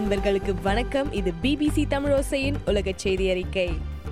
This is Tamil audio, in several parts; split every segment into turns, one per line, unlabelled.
நண்பர்களுக்கு வணக்கம் இது பிபிசி தமிழோசையின் உலக செய்தி அறிக்கை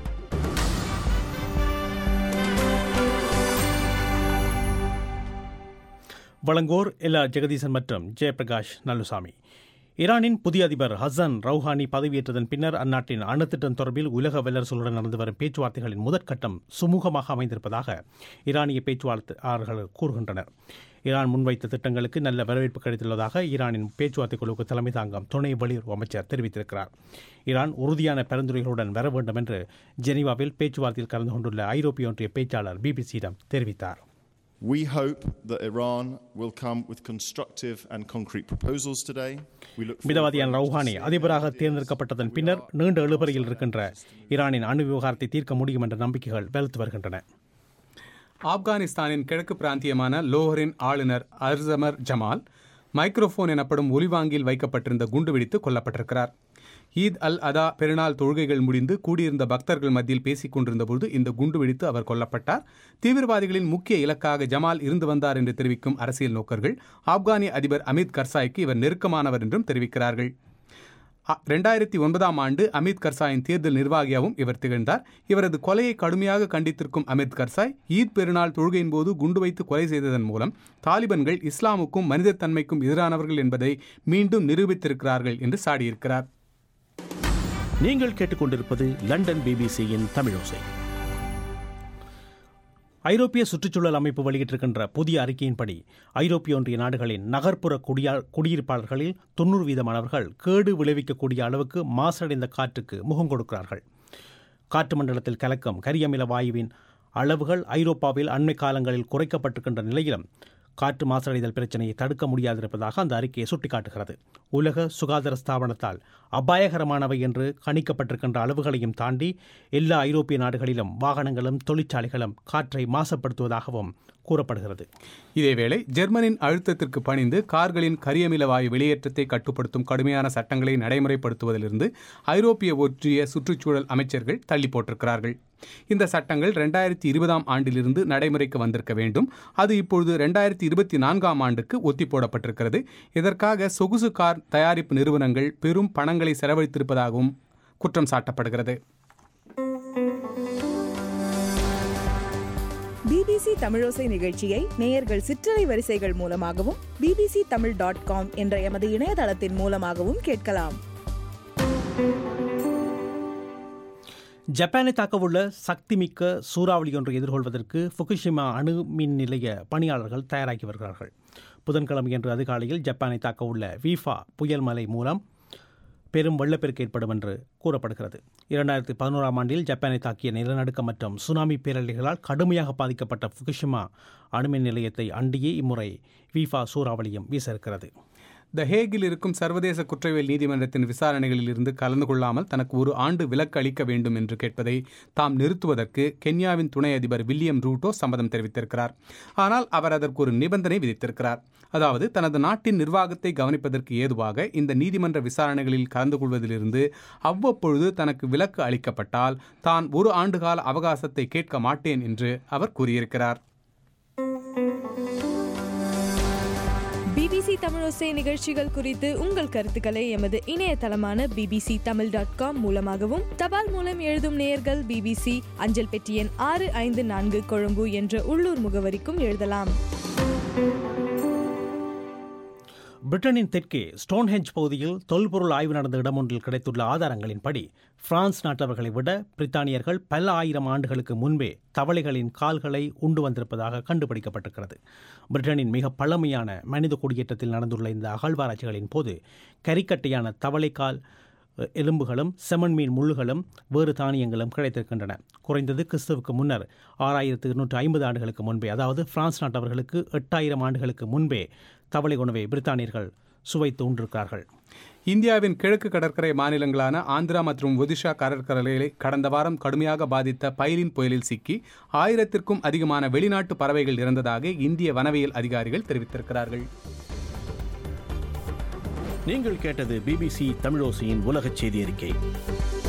வழங்கோர் எலா ஜெகதீசன் மற்றும் ஜெயபிரகாஷ் நல்லுசாமி ஈரானின் புதிய அதிபர் ஹசன் ரவுஹானி பதவியேற்றதன் பின்னர் அந்நாட்டின் அணுத்திட்டம் தொடர்பில் உலக வல்லரசுகளுடன் நடந்து வரும் பேச்சுவார்த்தைகளின் முதற்கட்டம் சுமூகமாக அமைந்திருப்பதாக ஈரானிய பேச்சுவார்த்தையாளர்கள் கூறுகின்றனர் ஈரான் முன்வைத்த திட்டங்களுக்கு நல்ல வரவேற்பு கிடைத்துள்ளதாக ஈரானின் பேச்சுவார்த்தை குழுவுக்கு தலைமை தாங்கும் துணை வெளியுறவு அமைச்சர் தெரிவித்திருக்கிறார் ஈரான் உறுதியான பரிந்துரைகளுடன் வர வேண்டும் என்று ஜெனீவாவில் பேச்சுவார்த்தையில் கலந்து கொண்டுள்ள ஐரோப்பிய ஒன்றிய பேச்சாளர் பிபிசியிடம் தெரிவித்தார்
We hope that Iran will come with constructive and concrete proposals today. We look forward
மிதவாதியான
very much to
Rouhani
seeing
அதிபராக
how
தேர்ந்தெடுக்கப்பட்டதன் பின்னர் நீண்ட எழுபறையில் இருக்கின்ற ஈரானின் அணு விவகாரத்தை தீர்க்க முடியும் என்ற நம்பிக்கைகள் வலுத்து வருகின்றன
ஆப்கானிஸ்தானின் கிழக்கு பிராந்தியமான லோஹரின் ஆளுநர் அர்சமர் ஜமால் மைக்ரோஃபோன் எனப்படும் ஒலிவாங்கியில் வைக்கப்பட்டிருந்த குண்டு வெடித்து கொல்லப்பட்டிருக்கிறார் ஈத் அல் அதா பெருநாள் தொழுகைகள் முடிந்து கூடியிருந்த பக்தர்கள் மத்தியில் பேசிக் கொண்டிருந்தபோது இந்த குண்டு வெடித்து அவர் கொல்லப்பட்டார் தீவிரவாதிகளின் முக்கிய இலக்காக ஜமால் இருந்து வந்தார் என்று தெரிவிக்கும் அரசியல் நோக்கர்கள் ஆப்கானிய அதிபர் அமித் கர்சாய்க்கு இவர் நெருக்கமானவர் என்றும் தெரிவிக்கிறார்கள் ரெண்டாயிரத்தி ஒன்பதாம் ஆண்டு அமித் கர்சாயின் தேர்தல் நிர்வாகியாகவும் இவர் திகழ்ந்தார் இவரது கொலையை கடுமையாக கண்டித்திருக்கும் அமித் கர்சாய் ஈத் பெருநாள் தொழுகையின் போது குண்டு வைத்து கொலை செய்ததன் மூலம் தாலிபன்கள் இஸ்லாமுக்கும் மனிதத்தன்மைக்கும் எதிரானவர்கள் என்பதை மீண்டும் நிரூபித்திருக்கிறார்கள் என்று சாடியிருக்கிறார்
நீங்கள் கேட்டுக்கொண்டிருப்பது லண்டன் பிபிசியின் தமிழோசை
ஐரோப்பிய சுற்றுச்சூழல் அமைப்பு வெளியிட்டிருக்கின்ற புதிய அறிக்கையின்படி ஐரோப்பிய ஒன்றிய நாடுகளின் நகர்ப்புற குடியா குடியிருப்பாளர்களில் தொண்ணூறு வீதமானவர்கள் கேடு விளைவிக்கக்கூடிய அளவுக்கு மாசடைந்த காற்றுக்கு முகம் கொடுக்கிறார்கள் காற்று மண்டலத்தில் கலக்கும் கரியமில வாயுவின் அளவுகள் ஐரோப்பாவில் அண்மை காலங்களில் குறைக்கப்பட்டிருக்கின்ற நிலையிலும் காற்று மாசடைதல் பிரச்சனையை தடுக்க முடியாதிருப்பதாக அந்த அறிக்கையை சுட்டிக்காட்டுகிறது உலக சுகாதார ஸ்தாபனத்தால் அபாயகரமானவை என்று கணிக்கப்பட்டிருக்கின்ற அளவுகளையும் தாண்டி எல்லா ஐரோப்பிய நாடுகளிலும் வாகனங்களும் தொழிற்சாலைகளும் காற்றை மாசுபடுத்துவதாகவும் கூறப்படுகிறது
இதேவேளை ஜெர்மனின் அழுத்தத்திற்கு பணிந்து கார்களின் கரியமில வாயு வெளியேற்றத்தை கட்டுப்படுத்தும் கடுமையான சட்டங்களை நடைமுறைப்படுத்துவதிலிருந்து ஐரோப்பிய ஒன்றிய சுற்றுச்சூழல் அமைச்சர்கள் தள்ளி போட்டிருக்கிறார்கள் இந்த சட்டங்கள் ரெண்டாயிரத்தி இருபதாம் ஆண்டிலிருந்து நடைமுறைக்கு வந்திருக்க வேண்டும் அது இப்பொழுது ரெண்டாயிரத்தி இருபத்தி நான்காம் ஆண்டுக்கு ஒத்தி போடப்பட்டிருக்கிறது இதற்காக சொகுசு கார் தயாரிப்பு நிறுவனங்கள் பெரும் பணங்களை செலவழித்திருப்பதாகவும் குற்றம் சாட்டப்படுகிறது
பிபிசி தமிழோசை நிகழ்ச்சியை நேயர்கள் சிற்றலை வரிசைகள் மூலமாகவும் பிபிசி தமிழ் டாட் காம் என்ற எமது இணையதளத்தின் மூலமாகவும் கேட்கலாம்
ஜப்பானை தாக்கவுள்ள சக்திமிக்க சூறாவளி ஒன்றை எதிர்கொள்வதற்கு ஃபுகுஷிமா அணு மின் நிலைய பணியாளர்கள் தயாராகி வருகிறார்கள் புதன்கிழமையன்று அதிகாலையில் ஜப்பானை தாக்கவுள்ள வீஃபா புயல் மலை மூலம் பெரும் வெள்ளப்பெருக்கு ஏற்படும் என்று கூறப்படுகிறது இரண்டாயிரத்தி பதினோராம் ஆண்டில் ஜப்பானை தாக்கிய நிலநடுக்கம் மற்றும் சுனாமி பேரலைகளால் கடுமையாக பாதிக்கப்பட்ட ஃபுகுஷிமா அணுமின் நிலையத்தை அண்டியே இம்முறை வீஃபா சூறாவளியும் வீச இருக்கிறது
த ஹேகில் இருக்கும் சர்வதேச குற்றவியல் நீதிமன்றத்தின் விசாரணைகளில் இருந்து கலந்து கொள்ளாமல் தனக்கு ஒரு ஆண்டு விலக்கு அளிக்க வேண்டும் என்று கேட்பதை தாம் நிறுத்துவதற்கு கென்யாவின் துணை அதிபர் வில்லியம் ரூட்டோ சம்மதம் தெரிவித்திருக்கிறார் ஆனால் அவர் அதற்கு ஒரு நிபந்தனை விதித்திருக்கிறார் அதாவது தனது நாட்டின் நிர்வாகத்தை கவனிப்பதற்கு ஏதுவாக இந்த நீதிமன்ற விசாரணைகளில் கலந்து கொள்வதிலிருந்து அவ்வப்பொழுது தனக்கு விலக்கு அளிக்கப்பட்டால் தான் ஒரு ஆண்டுகால அவகாசத்தை கேட்க மாட்டேன் என்று அவர் கூறியிருக்கிறார்
பிபிசி தமிழோசை நிகழ்ச்சிகள் குறித்து உங்கள் கருத்துக்களை எமது இணையதளமான பிபிசி தமிழ் டாட் காம் மூலமாகவும் தபால் மூலம் எழுதும் நேயர்கள் பிபிசி அஞ்சல் பெட்டி எண் ஆறு ஐந்து நான்கு கொழும்பு என்ற உள்ளூர் முகவரிக்கும் எழுதலாம்
பிரிட்டனின் தெற்கே ஸ்டோன்ஹெஞ்ச் பகுதியில் தொல்பொருள் ஆய்வு நடந்த இடம் ஒன்றில் கிடைத்துள்ள ஆதாரங்களின்படி பிரான்ஸ் நாட்டவர்களை விட பிரித்தானியர்கள் பல ஆயிரம் ஆண்டுகளுக்கு முன்பே தவளைகளின் கால்களை உண்டு வந்திருப்பதாக கண்டுபிடிக்கப்பட்டிருக்கிறது பிரிட்டனின் மிக பழமையான மனித குடியேற்றத்தில் நடந்துள்ள இந்த அகழ்வாராய்ச்சிகளின் போது கரிக்கட்டையான தவளைக்கால் எலும்புகளும் செமன் மீன் முள்ளுகளும் வேறு தானியங்களும் கிடைத்திருக்கின்றன குறைந்தது கிறிஸ்துவுக்கு முன்னர் ஆறாயிரத்து இருநூற்று ஐம்பது ஆண்டுகளுக்கு முன்பே அதாவது பிரான்ஸ் நாட்டவர்களுக்கு எட்டாயிரம் ஆண்டுகளுக்கு முன்பே தவளை உணவை பிரித்தானியர்கள் சுவைத்து உண்டிருக்கிறார்கள்
இந்தியாவின் கிழக்கு கடற்கரை மாநிலங்களான ஆந்திரா மற்றும் ஒடிஷா கடற்கரைகளை கடந்த வாரம் கடுமையாக பாதித்த பைலின் புயலில் சிக்கி ஆயிரத்திற்கும் அதிகமான வெளிநாட்டு பறவைகள் இறந்ததாக இந்திய வனவியல் அதிகாரிகள் தெரிவித்திருக்கிறார்கள்
நீங்கள் கேட்டது பிபிசி தமிழோசையின் உலகச் செய்தி அறிக்கை